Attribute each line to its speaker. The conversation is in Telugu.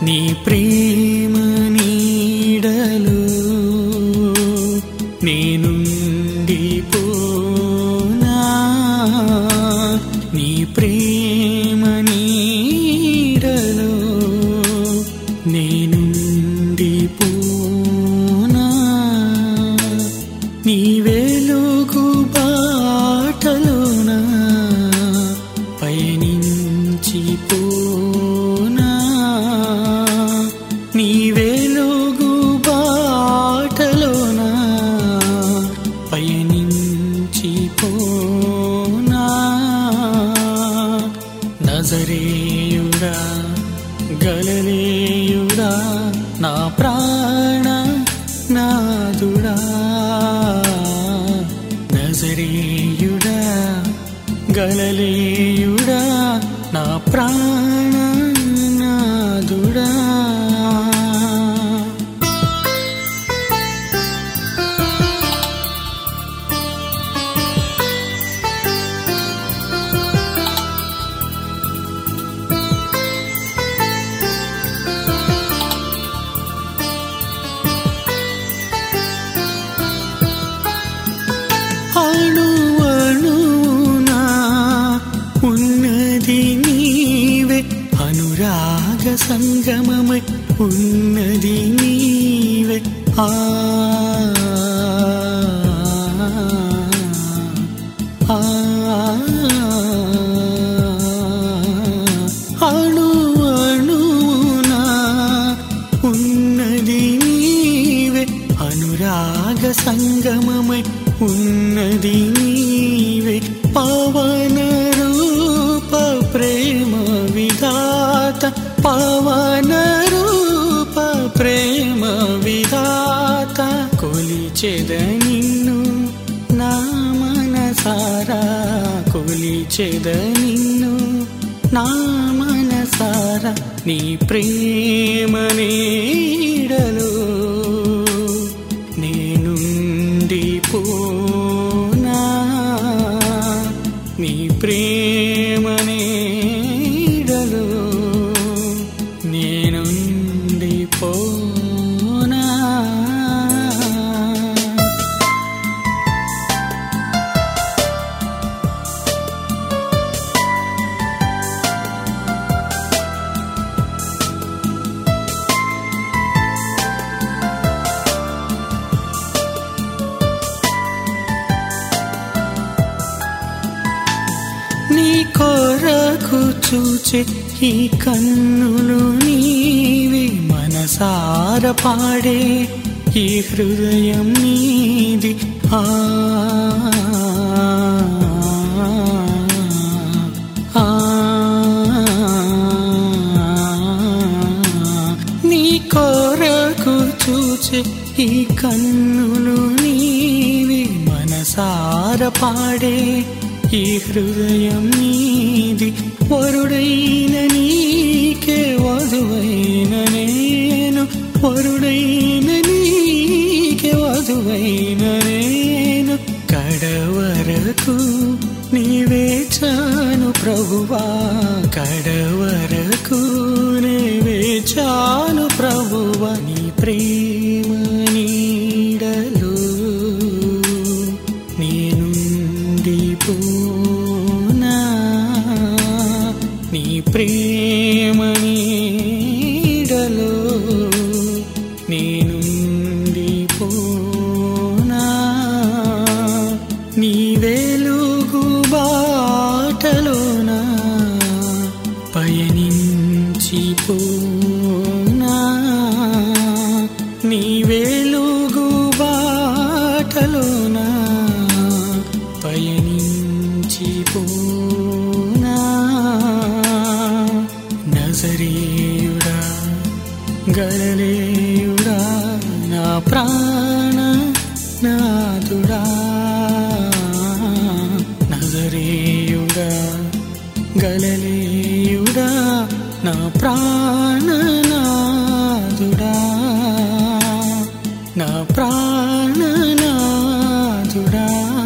Speaker 1: నీ ప్రేమ నీడలో నేనుండి పోనా నీ ప్రేమ నీడలో నేనుండి పోనా నీ వెలుగు బాటలోన పయనించి పోనా నీ వెలుగు బాటలోన పయనించి పోనా నజరేయుడా గలలేయుడా నా ప్రాణ నాదుడా నజరేయుడా గలలేయుడా నా ప్రాణ నాదుడా అణువణువునా ఉన్నది నీవే అనురాగ సంగమమై ఉన్నది నీవే ఆ ఆ అణు అణువునా ఉన్నది నీవే అనురాగ సంగమమై ఉన్నది నీవే పవన రూప ప్రేమ విధాత పవన రూప ప్రేమ విధాత కొలిచెద నిన్ను నా మనసారా కొలిచెద నిన్ను నా మనసారా నీ ప్రేమ నీడలో నేనుండి పోనా నీ ప్రేమ నీడలో నేనుండి పోనా నీ కొరకు చూచే ఈ కన్నులు నీవి మనసార పాడే ఈ హృదయం నీది ఆ ఆ, నీ కొరకు చూచే ఈ కన్నులు నీవి మనసార పాడే ఈ హృదయం నీది వరుడైన నీకే వధువైన నేను వరుడైన నీకే వధువైన నేను కడవరకు నీవే చాను ప్రభువా కడవరకు నీవే చాను ప్రభువా నీ ప్రేమ నీడలో నేనుండి పోనా నీ ప్రేమ నీడలో నేనుండి పోనా నీ వెలుగు బాటలోన పయనించి పోనా నీ వెలుగు బాటలోన పయనించి పోనా నజరేయుడా గలలేయుడా నా ప్రాణ నాదుడా నజరేయుడా గలలేయుడా నా ప్రాణనాథుడా నా ప్రాణనాథుడా